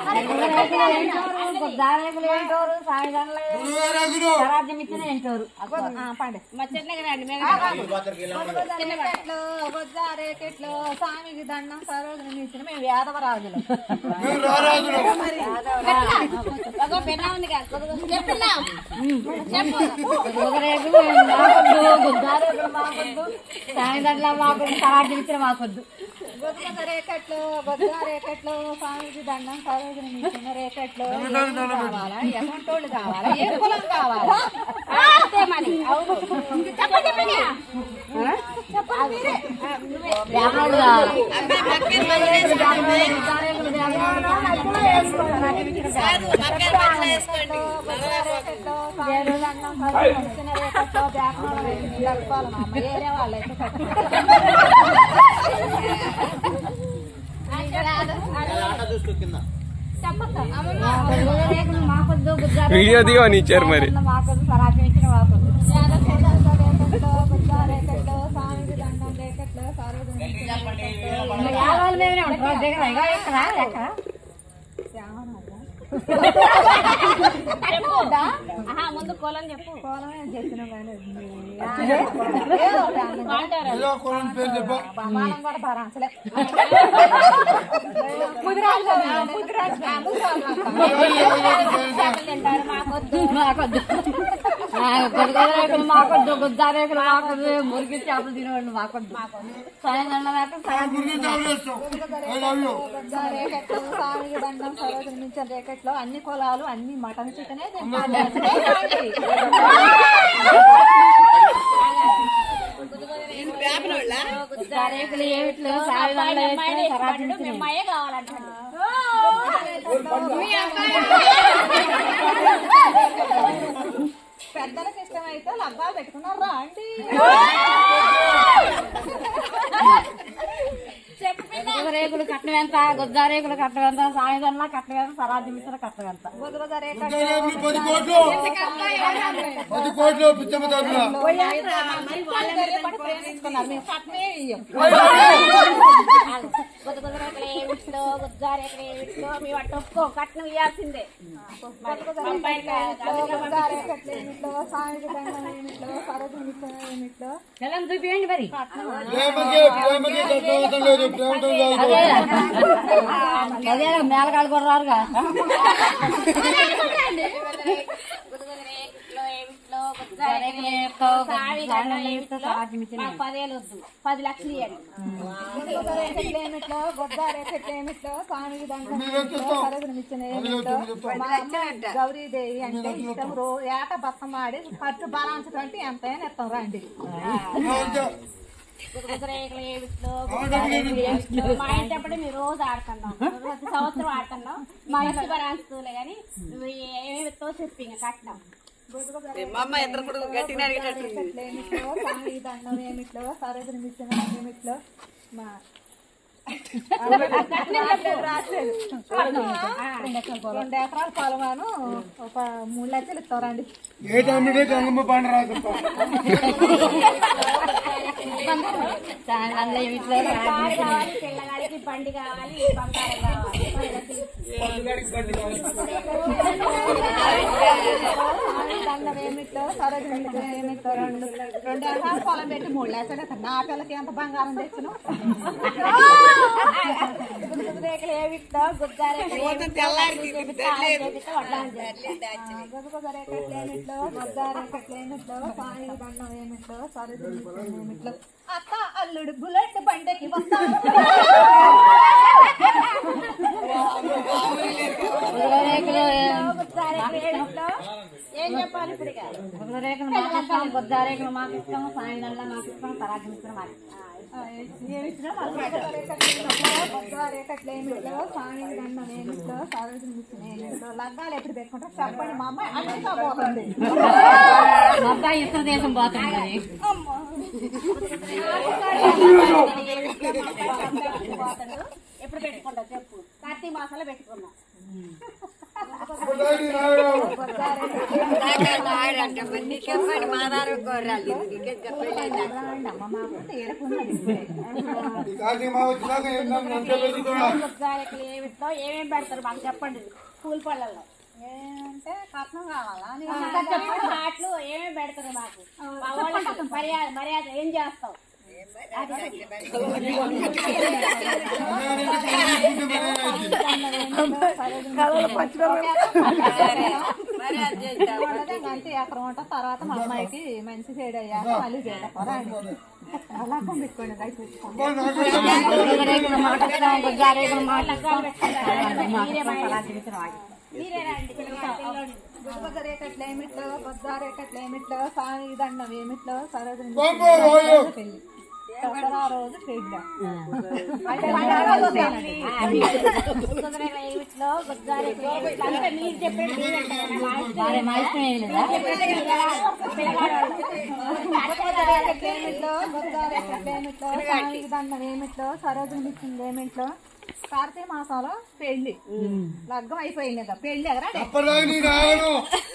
దారేకులు ఏంటోరు సాయంత్రం రాజ్యం ఇచ్చిన ఏంటోరు పండి మా చిన్నగా రండి మేము చిన్నపెట్లు బొజ్జారేకెట్లు స్వామికి దండం సరోజని ఇచ్చిన మేము వేదవరాజులు అగో పెన్నా ఉంది కదా చెప్తున్నా ఊగరేకులు మాకొద్దు బుద్ధారేకులు మాకొద్దు సాయంత్రం మాకొద్దు రాజ్యం ఇచ్చిన మాకొద్దు బొజ్జ రేకట్లు బొజ్జ రేకట్లు స్వామికి దండం సరోజని ఇచ్చిన రేకట్లు కావాలా ఎసంటోళ్ళు కావాలా ఏ కులం కావాలా అంతే మరి చెప్పండి చెప్పండి బ్యాగ్రౌండ్ కావాలి బుద్ధారేకులు వేరే వాళ్ళైతే మాకొద్దు వీడియో దిగని ఇచ్చారు మరి మాకొద్దు స్వరాజ్యం ఇచ్చిన మాకొద్దు యాభై మేమే ఉంటాం దగ్గర ఇక ఎక్కడ ఎక్కడ ఆహా ముందు కోలం చెప్పు కోలమే చెప్పినాం కానీ ప్రమాణం కూడా భరాంచలే ముదిరాజు ముదిరాజు తింటారు మాకొద్దు మాకొద్దు గొడగరేకులు మాకొద్దు గుద్దారేకులు మాకొద్దు మురికి చేపలు తినేవాళ్ళు మాకొద్దు సాయంత్రం దాకా రేకెట్లు సామికి దండం సరోజని మించిన రేకెట్లో అన్ని కులాలు అన్ని మటన్ చికెనే గుద్దారేకులు ఏమిట్లు సాయంత్రం సరాజించిన అమ్మాయే కావాలంటాడు పెద్దలకు ఇష్టమైతే లగ్గాలు పెట్టుకున్నారు రా ఆంటీ రేకులు కట్నం ఎంత గుద్దారేకులు కట్నం ఎంత సాయంత్రం కట్నం ఎంత సరాజు మిశ్ర కట్నం ఎంత గుద్ద రేకులు పది కోట్లు పది కోట్లు పిచ్చమ్మ తరపున ప్రేమించుకున్నారు మేము కట్నమే ఇయ్యం గుద్దగుద్దరేకలు ఏమిట్లో గుద్దారేకలు ఏమిట్లో మీ వాటి ఒప్పుకో కట్నం ఇవ్వాల్సిందే ఏమిట్లో సాయంత్రం దండం ఏమిట్లో సరోజు మిశ్ర ఏమిట్లో చూపించండి మరి ప్రేమకి ప్రేమకి కట్టవసం లేదు ప్రేమతో కాదు అదే మేలకాడు కూడా రారుగా గుద్దగుద్దరేకలు ఏమిట్లో గుద్దారేకలు ఏమిట్లో సావి గండం ఏమిట్లో మాకు పదేళ్ళు వద్దు పది లక్షలు ఇవ్వండి ఏమిట్లో గొడ్డారేమిట్లో స్వామికి దండం మీరు చెప్తాం సరోజు మిశ్ర అది ఏమిట్లో చెప్తాం చెప్తాం మా అమ్మ గౌరీదేవి అంటే ఇష్టం రో ఏట బస్సం ఆడి ఖర్చు బలాంచడం అంటే ఎంతైనా ఇస్తాం రండి గుద్దగుద్దరేకలు ఏమిట్లో గుద్దారేకలు ఏమిట్లో మా ఇంటి అప్పుడే మీరు రోజు ఆడుతున్నాం ప్రతి సంవత్సరం ఆడుతున్నాం మా ఇంటి బరాస్తులే కానీ నువ్వు ఏమి ఇస్తావో చెప్పి ఇంకా కట్నం ఏమిట్లో స్వామికి దండం ఏమిట్లో సరోజు మిశ్ర ఏమిట్లో మా రెండు ఎకరాల పొలమాను ఒక మూడు లక్షలు ఇస్తారండి ఏ తమ్ముడే గంగమ్మ పండ రాదు అందులో ఏమిట్లో కారు కావాలి పిల్లగాడికి బండి కావాలి బంగారం కావాలి దండం ఏమిట్లో సరోజు మిశ్ర ఏమిట్లో రెండు రెండు ఎకరాల పొలం పెట్టి మూడు లక్షలు ఇస్తాను నా పిల్లకి ఎంత బంగారం తెచ్చును రేకులు ఏమిట్లో గుద్దారేకులు ఏమిట్లో ఏమిట్లో గొద్దారేమిట్లో పానీ దండం ఏమిట్లో సరుదు ఏమిట్లో అత్త అల్లుడు బుల్లెట్ బండకి వస్తాను ఏం చెప్పాలి ఇప్పుడు ఇక? రేకులు మాకు ఇష్టం గొద్దారేకులు మాకు ఇష్టం సాయంత్రం మాకు ఇష్టం తరాకి ఇష్టం మాకు గొద్దారేకట్లు ఏమిట్లో పానీ దండం ఏమిట్లో సరుదు ఏమిట్లో లగ్గాలు ఎప్పుడు పెట్టుకుంటారు చెప్పండి మా అమ్మాయి అమెరికా పోతుంది మా అబ్బాయి ఇతర దేశం పోతుంది ఎప్పుడు పెట్టుకుంటావు చెప్పు కార్తీక మాసంలో పెట్టుకున్నాం అప్పటిదాకా రావడం చెప్పండి మాదారు కోరాలి నీకే చెప్పలేదు అమ్మ మాకు తేరుకున్నది ఇప్పుడే. ఈ కార్తీక మాసం వచ్చినాక ఏంటంటే నంటే పెట్టుకోవాలి గుగ్గారెక్కలు ఏమిటో ఏమేమి పెడతారు మాకు చెప్పండి స్కూల్ పళ్ళల్లో ఏంటంటే కట్నం కావాలా నీకు చెప్పండి హాట్లు ఏమేమి పెడతారు మాకు మా వాళ్ళకి మర్యాద మర్యాద ఏం చేస్తావు మరి అది చేద్దాం ఉండదు, అంతే ఎకరం ఉంటా తర్వాత మా అమ్మాయికి మంచి సైడ్ అయ్యాక మళ్ళీ చేయాలి అలా పెట్టుకోండి దయచేసి మీరే రండి పిల్లలు బొద్దరేకట్లు ఏమిట్లో బొద్దారేకట్లు ఏమిట్లో సామి దండం ఏమిట్లో సరోజని బాబో ఓయో పెళ్లి దసరా రోజు పెళ్ళి కుదరగా ఏమిట్లో గుగ్గారెక్కలు ఏమిట్లో అంటే మీరు చెప్పేది మీరు అంటారా? మా బొద్దరేకట్లు ఏమిట్లో బొద్దారేకట్లు ఏమిట్లో సామి దండం ఏమిట్లో సరోజని ఇచ్చింది ఏమిట్లో కార్తీక మాసంలో పెళ్లి లగ్గం అయిపోయింది కదా పెళ్లి ఎగరా అప్పటిదాకా నీ రావను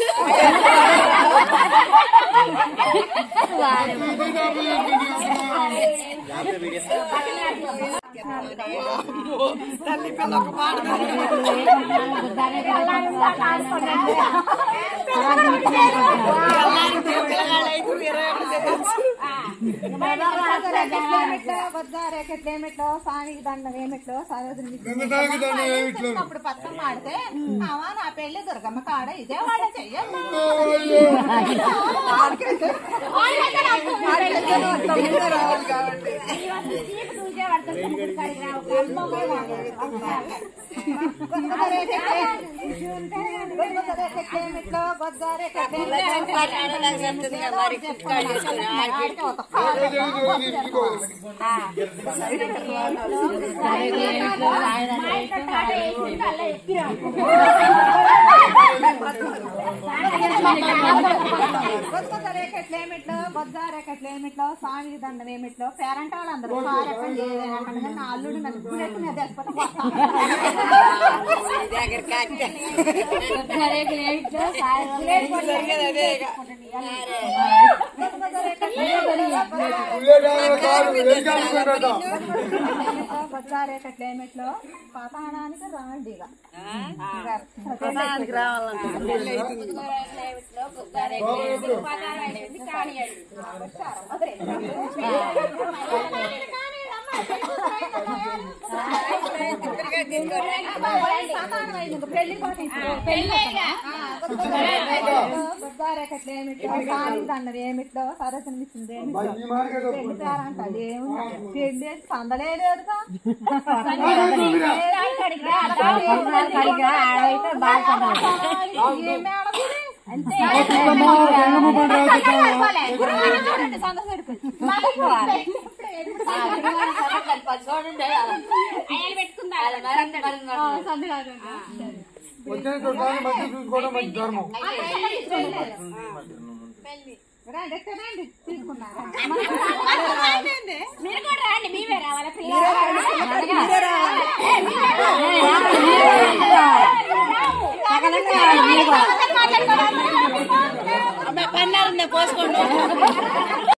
బొద్దారేకట్లు ఏమిట్లో సామికి దండం ఏమిట్లో సరోజని గంగసాగి దండం ఏమిట్లో అప్పుడు పచ్చం ఆడితే అవా నా పెళ్లి దుర్గమ్మ కాడ ఇదే వాడ చెయ్యాలి ఏమిట్లో బొద్దారేకట్లు మరి కుక్క చేసుకుని రేఖట్లు ఏమిట్లో బొద్ద రేఖట్లు ఏమిట్లో స్వామికి దండం ఏమిట్లో పేరంట వాళ్ళందరూ పారకండి ఏదైనా పండుగ నా అల్లుడు నన్ను గుడెట్టు మీద వేసుకొని దగ్గర కాక బొద్ద రేఖట్లు ఏమిట్లో పతానానికి రాండి ఇక పతానం అయింది ఇంక పెళ్లి పాట బొద్దారేకట్లు ఏమిట్లో స్వామికి దండం ఏమిట్లో సరస్సుని ఇచ్చింది ఏమిట్లో పెళ్లి పేరంటాడు ఏముంది పెళ్లి సందలే లేదుగా వచ్చిన చూడడానికి మంచి చూసుకోవడం మంచి ధర్మం రండి ఎక్కడ రండి తీసుకున్నారా మీరు కూడా రండి మేమే రావాలి పిల్లలు పన్నారు పోసుకోండి